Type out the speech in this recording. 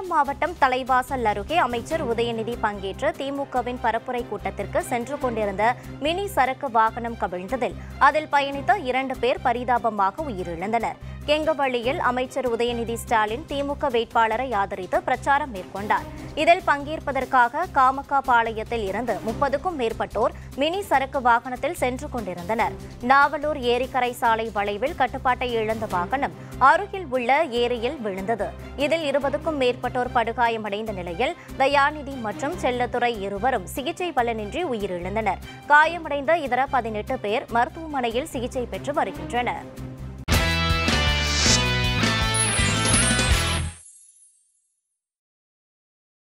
சேலம் மாவட்டம் தலைவாசல் அருகே அமைச்சர் உதயநிதி பங்கேற்ற திமுகவின் பரப்புரை கூட்டத்திற்கு சென்று கொண்டிருந்த மினி சரக்கு வாகனம் கவிழ்ந்ததில் அதில் பயணித்த இரண்டு பேர் பரிதாபமாக உயிரிழந்தனர் கெங்கவள்ளியில் அமைச்சர் உதயநிதி ஸ்டாலின் திமுக வேட்பாளரை ஆதரித்து பிரச்சாரம் மேற்கொண்டார் இதில் பங்கேற்பதற்காக காமக்கா பாளையத்தில் இருந்து முப்பதுக்கும் மேற்பட்டோர் மினி சரக்கு வாகனத்தில் சென்று கொண்டிருந்தனர் நாவலூர் ஏரிக்கரை சாலை வளைவில் கட்டுப்பாட்டை இழந்த வாகனம் அருகில் உள்ள ஏரியில் விழுந்தது இதில் இருபதுக்கும் மேற்பட்டோர் படுகாயமடைந்த நிலையில் தயாநிதி மற்றும் செல்லத்துறை இருவரும் சிகிச்சை பலனின்றி உயிரிழந்தனர் காயமடைந்த இதர பதினெட்டு பேர் மருத்துவமனையில் சிகிச்சை பெற்று வருகின்றனர்